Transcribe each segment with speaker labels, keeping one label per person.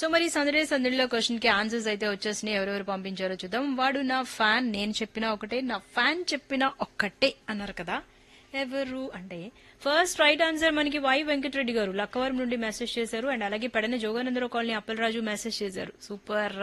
Speaker 1: so మరి సందడే సందడిలో క్వశ్చన్ కి ఆన్సర్స్ అయితే వచ్చేసినాయి ఎవరెవరు పంపించారో చూద్దాం వాడు నా ఫ్యాన్ నేను చెప్పిన ఒకటే నా ఫ్యాన్ చెప్పిన ఒక్కటే అన్నారు కదా ఎవరు అంటే ఫస్ట్ రైట్ ఆన్సర్ మనకి వై వెంకటరెడ్డి గారు లక్కవరం నుండి మెసేజ్ చేశారు అండ్ అలాగే పెడన జోగానందరావు కాలనీ అప్పలరాజు మెసేజ్ చేశారు సూపర్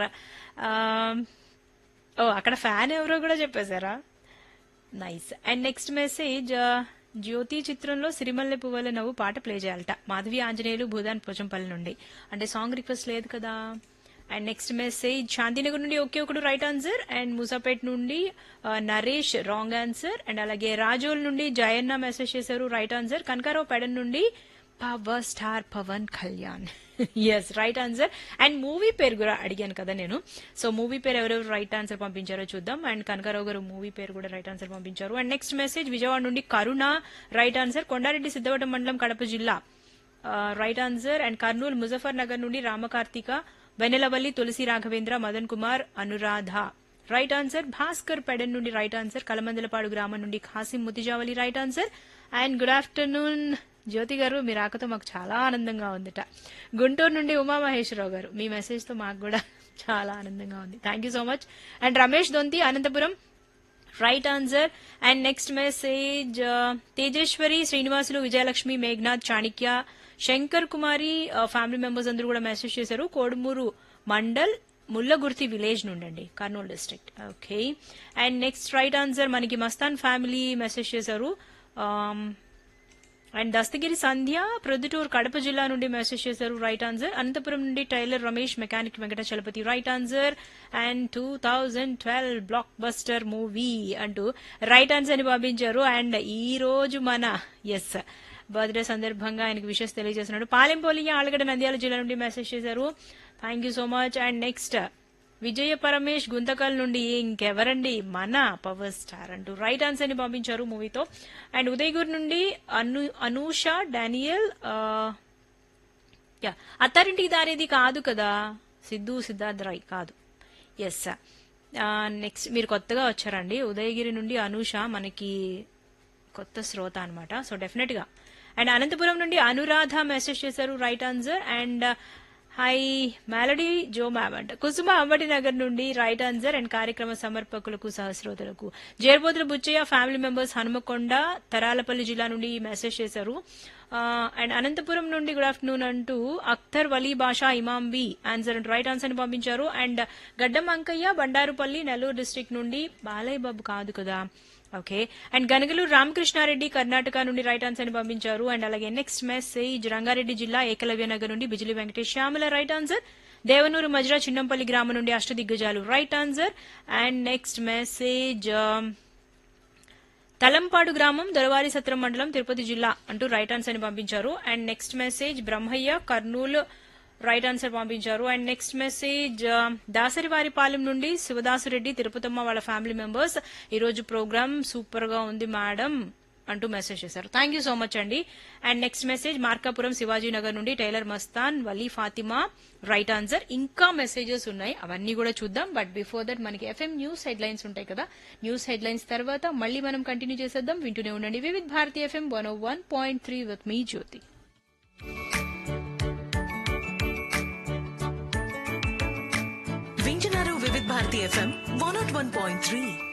Speaker 1: ఓ అక్కడ ఫ్యాన్ ఎవరో కూడా చెప్పేశారా nice and next message Jyothi చిత్రంలో సిరిమల్లె పువ్వుల నవ్వు పాట ప్లే చేయాలట మాధవి ఆంజనేయులు భూదాన్ పోచంపల్లి నుండి అంటే సాంగ్ రిక్వెస్ట్ లేదు కదా అండ్ నెక్స్ట్ మెసేజ్ శాంతినగర్ నుండి ఒకే ఒకడు రైట్ ఆన్సర్ అండ్ మూసాపేట్ నుండి ఆ, నరేష్ రాంగ్ ఆన్సర్ అండ్ అలాగే రాజోల్ నుండి జయన్న మెసేజ్ చేశారు రైట్ ఆన్సర్ కనకారావు పెడన్ నుండి power star Pawan Kalyan yes right answer and movie పేరు కూడా అడిగాను కదా నేను సో మూవీ పేరు ఎవరెవరు రైట్ ఆన్సర్ పంపించారో చూద్దాం అండ్ కనకారావు గారు మూవీ పేరు కూడా రైట్ ఆన్సర్ పంపించారు అండ్ నెక్స్ట్ మెసేజ్ విజయవాడ నుండి కరుణ రైట్ ఆన్సర్ కొండారెడ్డి సిద్ధవటం మండలం కడప జిల్లా right answer and Kurnool Muzaffar Nagar నుండి రామకార్తిక వెన్నెలవల్లి తులసి రాఘవేంద్ర మదన్ కుమార్ అనురాధ రైట్ ఆన్సర్ భాస్కర్ పెడన్ నుండి రైట్ ఆన్సర్ కలమందలపాడు గ్రామం నుండి Khasim Muthijavali right answer and good afternoon Jyothi గారు మీ రాకతో మాకు చాలా ఆనందంగా ఉందిట గుంటూరు నుండి ఉమామహేశ్వరరావు గారు మీ మెసేజ్ తో మాకు కూడా చాలా ఆనందంగా ఉంది thank you so much and Ramesh Donthi Anantapur right answer and next message Tejeswari Srinivasulu Vijayalakshmi Meghanath Chanakya Shankar Kumari family members అందరూ కూడా మెసేజ్ చేశారు కోడుమూరు మండల్ ముల్లగుర్తి విలేజ్ నుండండి Kurnool district okay and next right answer మనకి మస్తాన్ ఫ్యామిలీ మెసేజ్ చేశారు Um, అండ్ దస్తగిరి సంధ్య ప్రొద్దుటూరు కడప జిల్లా నుండి మెసేజ్ చేశారు రైట్ ఆన్సర్ అనంతపురం నుండి tailor Ramesh mechanic Venkata Chalapathi right answer and two thousand twelve blockbuster movie అంటూ రైట్ ఆన్సర్ ని పంపించారు అండ్ ఈ రోజు మన ఎస్ బర్త్డే సందర్భంగా ఆయనకు విషెస్ తెలియజేస్తున్నాడు పాలెంపోలి ఆలగడ్డ నంద్యాల జిల్లా నుండి మెసేజ్ చేశారు thank you so much and next Vijaya Paramesh Guntakal నుండి ఇంకెవరండి మన పవర్ స్టార్ అంటూ రైట్ ఆన్సర్ ని పంపించారు మూవీతో అండ్ ఉదయగూర్ నుండి అను అనూష డానియల్ ఆ, యా అత్తారింటికి దారేది కాదు కదా సిద్ధు సిద్ధార్థ్ రాయ్ కాదు ఎస్ నెక్స్ట్ మీరు కొత్తగా వచ్చారండి ఉదయగిరి నుండి అనూష మనకి కొత్త శ్రోత అన్నమాట సో డెఫినెట్ గా అండ్ అనంతపురం నుండి అనురాధ మెసేజ్ చేశారు right answer and hi melody జో మ్యామ్ అంట కుసుమ అంబటి నగర్ నుండి రైట్ ఆన్సర్ అండ్ కార్యక్రమ సమర్పకులకు సహస్రోతులకు జేర్బోతుల బుచ్చయ్య ఫ్యామిలీ మెంబర్స్ హనుమకొండ తరాలపల్లి జిల్లా నుండి మెసేజ్ చేశారు అండ్ అనంతపురం నుండి గుడ్ ఆఫ్టర్నూన్ అంటూ Akhtar Vali Basha Imam Bi answer and right answer ని పంపించారు అండ్ గడ్డం అంకయ్య బండారుపల్లి నెల్లూరు డిస్ట్రిక్ట్ నుండి బాలయ్య బాబు కాదు కదా ఓకే అండ్ గనగలూరు రామకృష్ణారెడ్డి కర్ణాటక నుండి రైట్ ఆన్సర్ ని పంపించారు అండ్ అలాగే నెక్స్ట్ మెసేజ్ రంగారెడ్డి జిల్లా ఏకలవ్య నగర్ నుండి బిజిలి వెంకటేష్ శ్యామల రైట్ ఆన్సర్ దేవనూరు మజ్రా చిన్నంపల్లి గ్రామం నుండి అష్టదిగ్గజాలు right answer and next message Thalampadu గ్రామం దొరవారి సత్రం మండలం తిరుపతి జిల్లా అంటూ రైట్ ఆన్సర్ ని పంపించారు and next message Brahmaiah Kurnool right answer పంపించారు అండ్ నెక్స్ట్ మెసేజ్ దాసరివారిపాలెం నుండి శివదాసురెడ్డి తిరుపతమ్మ వాళ్ళ ఫ్యామిలీ మెంబర్స్ ఈ రోజు ప్రోగ్రామ్ సూపర్ గా ఉంది మేడం అంటూ మెసేజ్ చేశారు థ్యాంక్ యూ సో మచ్ అండి and next message Markapuram Shivaji Nagar నుండి tailor Mastan Vali Fatima right answer ఇంకా మెసేజెస్ ఉన్నాయి అవన్నీ కూడా చూద్దాం బట్ బిఫోర్ దట్ మనకి ఎఫ్ఎం న్యూస్ హెడ్ లైన్స్ ఉంటాయి కదా న్యూస్ హెడ్ లైన్స్ తర్వాత మళ్ళీ మనం కంటిన్యూ చేసేద్దాం వింటూనే ఉండండి Vividh Bharati FM one one point three with మీ జ్యోతి
Speaker 2: వింటున్నారు Vividh Bharati FM one nought one point three